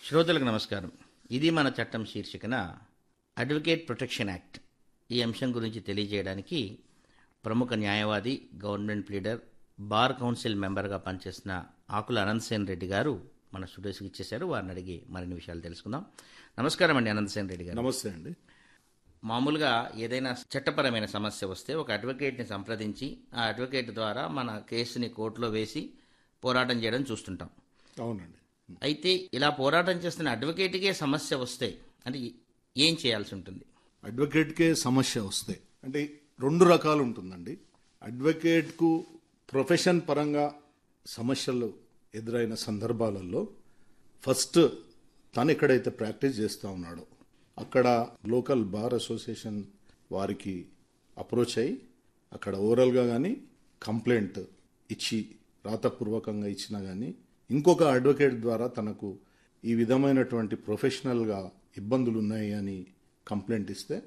శ్రోతలకు నమస్కారం ఇది మన చట్టం శీర్షికన అడ్వకేట్ ప్రొటెక్షన్ యాక్ట్ ఈ అంశం గురించి తెలియజేయడానికి ప్రముఖ న్యాయవాది గవర్నమెంట్ ప్లీడర్ బార్ కౌన్సిల్ మెంబర్గా పనిచేస్తున్న ఆకుల అనంతసేన్ రెడ్డి గారు మన స్టూడియోస్కి ఇచ్చేశారు వారిని అడిగి మరిన్ని విషయాలు తెలుసుకుందాం నమస్కారం అండి అనంతసేన్ రెడ్డి గారు నమస్తే అండి మామూలుగా ఏదైనా చట్టపరమైన సమస్య వస్తే ఒక అడ్వకేట్ని సంప్రదించి ఆ అడ్వకేట్ ద్వారా మన కేసుని కోర్టులో వేసి పోరాటం చేయడం చూస్తుంటాం అవునండి అయితే ఇలా పోరాటం చేస్తున్న అడ్వకేట్కే సమస్య వస్తే అంటే ఏం చేయాల్సి ఉంటుంది అడ్వకేట్కే సమస్య వస్తే అంటే రెండు రకాలు ఉంటుందండి అడ్వకేట్కు ప్రొఫెషన్ పరంగా సమస్యలు ఎదురైన సందర్భాలలో ఫస్ట్ తను ఎక్కడైతే ప్రాక్టీస్ చేస్తూ ఉన్నాడో అక్కడ లోకల్ బార్ అసోసియేషన్ వారికి అప్రోచ్ అయ్యి అక్కడ ఓవరాల్గా కానీ కంప్లైంట్ ఇచ్చి రాతపూర్వకంగా ఇచ్చినా కానీ ఇంకొక అడ్వకేట్ ద్వారా తనకు ఈ విధమైనటువంటి ప్రొఫెషనల్గా ఇబ్బందులు ఉన్నాయి అని కంప్లైంట్ ఇస్తే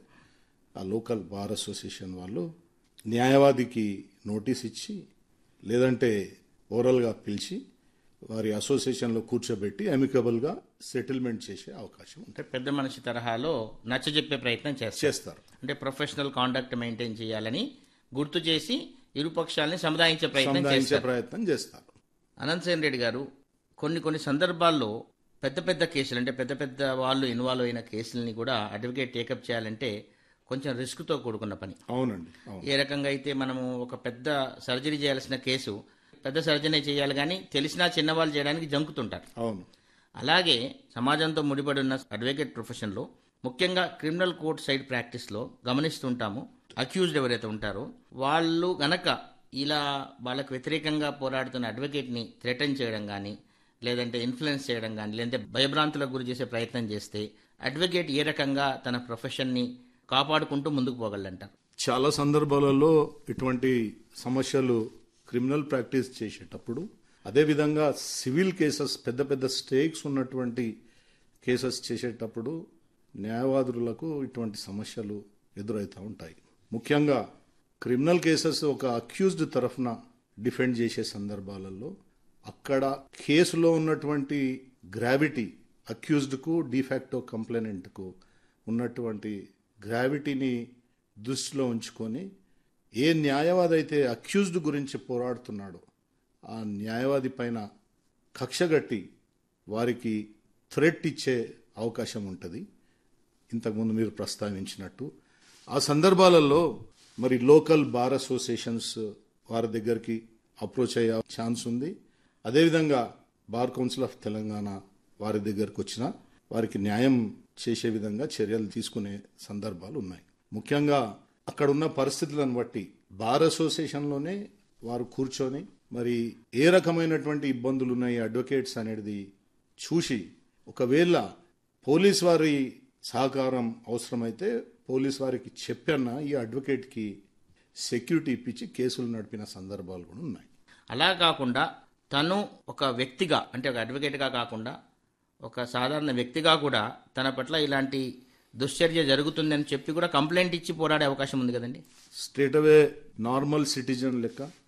ఆ లోకల్ బార్ అసోసియేషన్ వాళ్ళు న్యాయవాదికి నోటీస్ ఇచ్చి లేదంటే ఓరల్గా పిలిచి వారి అసోసియేషన్లో కూర్చోబెట్టి అమికబుల్గా సెటిల్మెంట్ చేసే అవకాశం ఉంటుంది అంటే పెద్ద మనిషి తరహాలో నచ్చజెప్పే ప్రయత్నం చేస్తారు చేస్తారు అంటే ప్రొఫెషనల్ కాండక్ట్ మెయింటైన్ చేయాలని గుర్తు చేసి ఇరుపక్షాలని సముదాయించే ప్రయత్నం సముదాయించే చేస్తారు ప్రయత్నం చేస్తారు అనంతసేన్ రెడ్డి గారు కొన్ని కొన్ని సందర్భాల్లో పెద్ద పెద్ద కేసులు అంటే పెద్ద పెద్ద వాళ్ళు ఇన్వాల్వ్ అయిన కేసుల్ని కూడా అడ్వకేట్ టేకప్ చేయాలంటే కొంచెం రిస్క్తో కూడుకున్న పని అవునండి అవును ఏ రకంగా అయితే మనము ఒక పెద్ద సర్జరీ చేయాల్సిన కేసు పెద్ద సర్జరీ చేయాలి కానీ తెలిసినా చిన్నవాళ్ళు చేయడానికి జంకుతుంటారు అవును అలాగే సమాజంతో ముడిపడి ఉన్న అడ్వకేట్ ప్రొఫెషన్లో ముఖ్యంగా క్రిమినల్ కోర్ట్ సైడ్ ప్రాక్టీస్లో గమనిస్తుంటాము అక్యూజ్డ్ ఎవరైతే ఉంటారో వాళ్ళు గనక ఇలా వాళ్ళకు వ్యతిరేకంగా పోరాడుతున్న అడ్వకేట్ని థ్రెటన్ చేయడం కానీ లేదంటే ఇన్ఫ్లుయెన్స్ చేయడం కానీ లేదంటే భయభ్రాంతులకు గురి చేసే ప్రయత్నం చేస్తే అడ్వకేట్ ఏ రకంగా తన ప్రొఫెషన్ని కాపాడుకుంటూ ముందుకు పోగలంటారు చాలా సందర్భాలలో ఇటువంటి సమస్యలు క్రిమినల్ ప్రాక్టీస్ చేసేటప్పుడు అదేవిధంగా సివిల్ కేసెస్ పెద్ద పెద్ద స్టేక్స్ ఉన్నటువంటి కేసెస్ చేసేటప్పుడు న్యాయవాదులకు ఇటువంటి సమస్యలు ఎదురవుతూ ఉంటాయి ముఖ్యంగా క్రిమినల్ కేసెస్ ఒక అక్యూజ్డ్ తరఫున డిఫెండ్ చేసే సందర్భాలలో అక్కడ కేసులో ఉన్నటువంటి గ్రావిటీ అక్యూజ్డ్కు డిఫాక్టో కంప్లైనెంట్కు ఉన్నటువంటి గ్రావిటీని దృష్టిలో ఉంచుకొని ఏ న్యాయవాది అయితే అక్యూజ్డ్ గురించి పోరాడుతున్నాడో ఆ న్యాయవాది పైన కక్షగట్టి వారికి థ్రెట్ ఇచ్చే అవకాశం ఉంటుంది ఇంతకుముందు మీరు ప్రస్తావించినట్టు ఆ సందర్భాలలో మరి లోకల్ బార్ అసోసియేషన్స్ వారి దగ్గరికి అప్రోచ్ అయ్యే ఛాన్స్ ఉంది అదేవిధంగా బార్ కౌన్సిల్ ఆఫ్ తెలంగాణ వారి దగ్గరకు వచ్చిన వారికి న్యాయం చేసే విధంగా చర్యలు తీసుకునే సందర్భాలు ఉన్నాయి ముఖ్యంగా అక్కడ ఉన్న పరిస్థితులను బట్టి బార్ అసోసియేషన్లోనే వారు కూర్చొని మరి ఏ రకమైనటువంటి ఇబ్బందులు ఉన్నాయి అడ్వకేట్స్ అనేది చూసి ఒకవేళ పోలీస్ వారి సహకారం అవసరమైతే పోలీస్ వారికి చెప్పన్న ఈ అడ్వకేట్కి సెక్యూరిటీ ఇప్పించి కేసులు నడిపిన సందర్భాలు కూడా ఉన్నాయి అలా కాకుండా తను ఒక వ్యక్తిగా అంటే ఒక అడ్వకేట్గా కాకుండా ఒక సాధారణ వ్యక్తిగా కూడా తన పట్ల ఇలాంటి దుశ్చర్య జరుగుతుందని చెప్పి కూడా కంప్లైంట్ ఇచ్చి పోరాడే అవకాశం ఉంది కదండి స్ట్రేట్ అవే నార్మల్ సిటిజన్ లెక్క